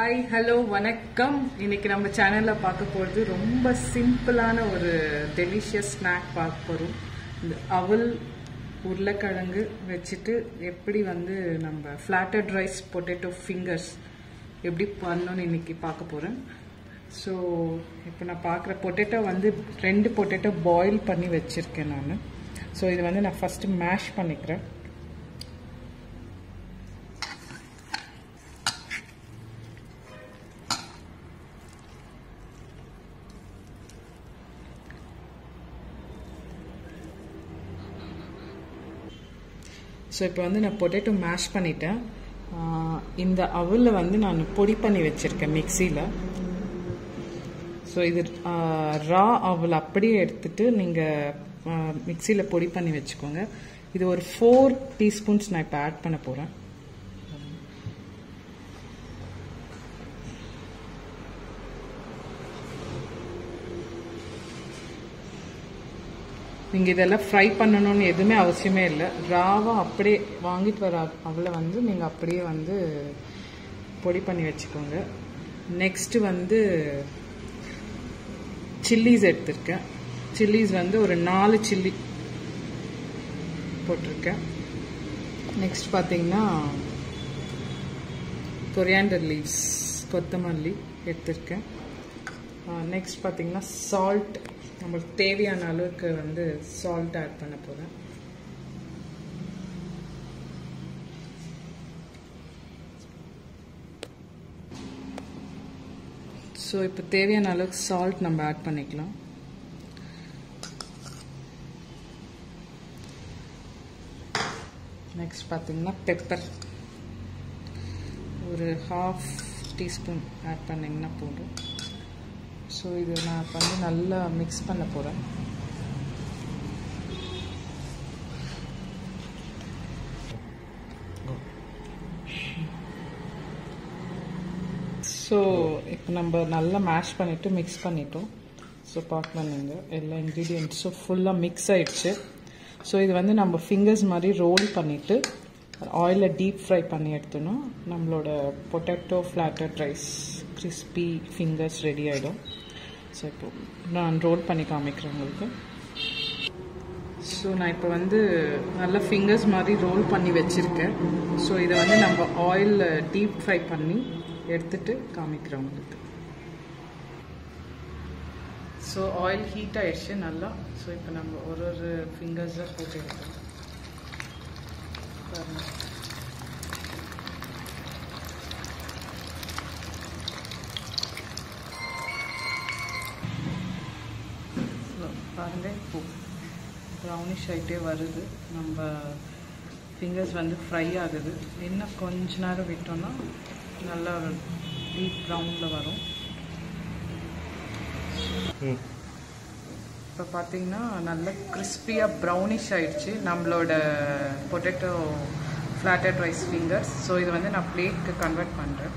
hi hello வணக்கம் இன்னைக்கு நம்ம சேனல்ல பார்க்க போறது ரொம்ப சிம்பிளான ஒரு டெலிஷியஸ் ஸ்நாக் பார்க்க போறோம் இந்த அவல் உருளைக்கிழங்கு வச்சுட்டு எப்படி வந்து நம்ம ஃப்ளாட்டட் ரைஸ் பொட்டேட்டோ ஃபிங்கர்ஸ் எப்படி பண்ணணும்னு இன்னைக்கு பார்க்க போறேன் ஸோ இப்போ நான் பார்க்குற பொட்டேட்டோ வந்து ரெண்டு பொட்டேட்டோ பாயில் பண்ணி வச்சுருக்கேன் நான் ஸோ இது வந்து நான் ஃபஸ்ட்டு மேஷ் பண்ணிக்கிறேன் ஸோ இப்போ வந்து நான் பொட்டேட்டோ மேஷ் பண்ணிட்டேன் ஆஹ் இந்த அவலில் வந்து நான் பொடி பண்ணி வச்சுருக்கேன் மிக்சியில் ஸோ இது ரா அவல் அப்படியே எடுத்துட்டு நீங்கள் மிக்சியில் பொடி பண்ணி வச்சுக்கோங்க இது ஒரு ஃபோர் டீஸ்பூன்ஸ் நான் இப்போ ஆட் பண்ண போகிறேன் நீங்கள் இதெல்லாம் ஃப்ரை பண்ணணும்னு எதுவுமே அவசியமே இல்லை ராவாக அப்படியே வாங்கிட்டு வர அவளை வந்து நீங்கள் அப்படியே வந்து பொடி பண்ணி வச்சுக்கோங்க நெக்ஸ்ட் வந்து சில்லிஸ் எடுத்திருக்கேன் சில்லிஸ் வந்து ஒரு நாலு சில்லி போட்டிருக்கேன் நெக்ஸ்ட் பார்த்தீங்கன்னா கொரியாண்டர் லீவ்ஸ் கொத்தமல்லி எடுத்திருக்கேன் நெக்ஸ்ட் பார்த்தீங்கன்னா சால்ட் நம்மளுக்கு தேவையான அளவுக்கு வந்து சால்ட் ஆட் பண்ண போகிறேன் ஸோ இப்போ தேவையான அளவுக்கு சால்ட் நம்ம ஆட் பண்ணிக்கலாம் நெக்ஸ்ட் பார்த்தீங்கன்னா பெப்பர் ஒரு ஹாஃப் டீஸ்பூன் ஆட் பண்ணிங்கன்னா போதும் ஸோ இது நான் இப்போ வந்து நல்லா மிக்ஸ் பண்ண போகிறேன் ஸோ இப்போ நம்ம நல்லா மேஷ் பண்ணிவிட்டு மிக்ஸ் பண்ணிட்டோம் ஸோ பார்க்கலாம் நீங்கள் எல்லா இன்க்ரீடியன்ட்ஸும் ஃபுல்லாக மிக்ஸ் ஆயிடுச்சு ஸோ இது வந்து நம்ம ஃபிங்கர்ஸ் மாதிரி ரோல் பண்ணிவிட்டு ஆயிலில் டீப் ஃப்ரை பண்ணி எடுத்தோன்னா நம்மளோட potato flatted rice crispy fingers ready ஆகிடும் ஸோ இப்போ நான் ரோல் பண்ணி காமிக்கிறேன் உங்களுக்கு ஸோ நான் இப்போ வந்து நல்லா ஃபிங்கர்ஸ் மாதிரி ரோல் பண்ணி வச்சுருக்கேன் ஸோ இதை வந்து நம்ம ஆயிலில் டீப் ஃப்ரை பண்ணி எடுத்துட்டு காமிக்கிறேன் உங்களுக்கு ஸோ ஆயில் ஹீட் ஆயிடுச்சு நல்லா ஸோ இப்போ நம்ம ஒரு ஒரு ஃபிங்கர்ஸாக போட்டு எடுக்கிறோம் பாருங்கள் பாருங்க இப்போ ப்ரௌனிஷ் ஆகிட்டே வருது நம்ம ஃபிங்கர்ஸ் வந்து ஃப்ரை ஆகுது இன்னும் கொஞ்ச நேரம் விட்டோம்னா நல்லா டீப் ப்ரௌனில் வரும் இப்போ பார்த்தீங்கன்னா நல்ல கிறிஸ்பியாக ப்ரௌனிஷ் ஆயிடுச்சு நம்மளோட potato flatted rice fingers so இது வந்து நான் பிளேட்க்கு கன்வெர்ட் பண்ணுறேன்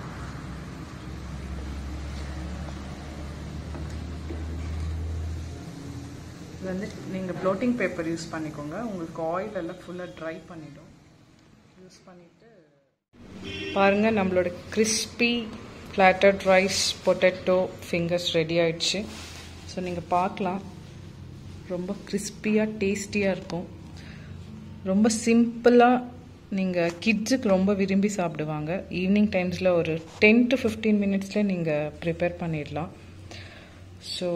இது வந்து நீங்கள் ப்ளோட்டிங் பேப்பர் யூஸ் பண்ணிக்கோங்க உங்களுக்கு ஆயில் எல்லாம் ஃபுல்லாக ட்ரை பண்ணிடும் யூஸ் பண்ணிவிட்டு பாருங்கள் நம்மளோட crispy flatted rice potato fingers ready ஆயிடுச்சு ஸோ நீங்கள் பார்க்கலாம் ரொம்ப கிறிஸ்பியாக டேஸ்டியாக இருக்கும் ரொம்ப சிம்பிளாக நீங்கள் கிட்ஸுக்கு ரொம்ப விரும்பி சாப்பிடுவாங்க ஈவினிங் டைம்ஸில் ஒரு டென் டு ஃபிஃப்டீன் மினிட்ஸ்லேயே நீங்கள் ப்ரிப்பேர் பண்ணிடலாம் ஸோ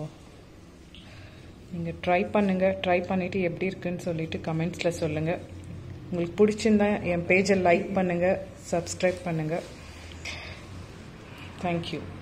நீங்கள் ட்ரை பண்ணுங்கள் ட்ரை பண்ணிவிட்டு எப்படி இருக்குன்னு சொல்லிட்டு கமெண்ட்ஸில் சொல்லுங்கள் உங்களுக்கு பிடிச்சிருந்தா என் பேஜை லைக் பண்ணுங்கள் சப்ஸ்கிரைப் பண்ணுங்கள் தேங்க்யூ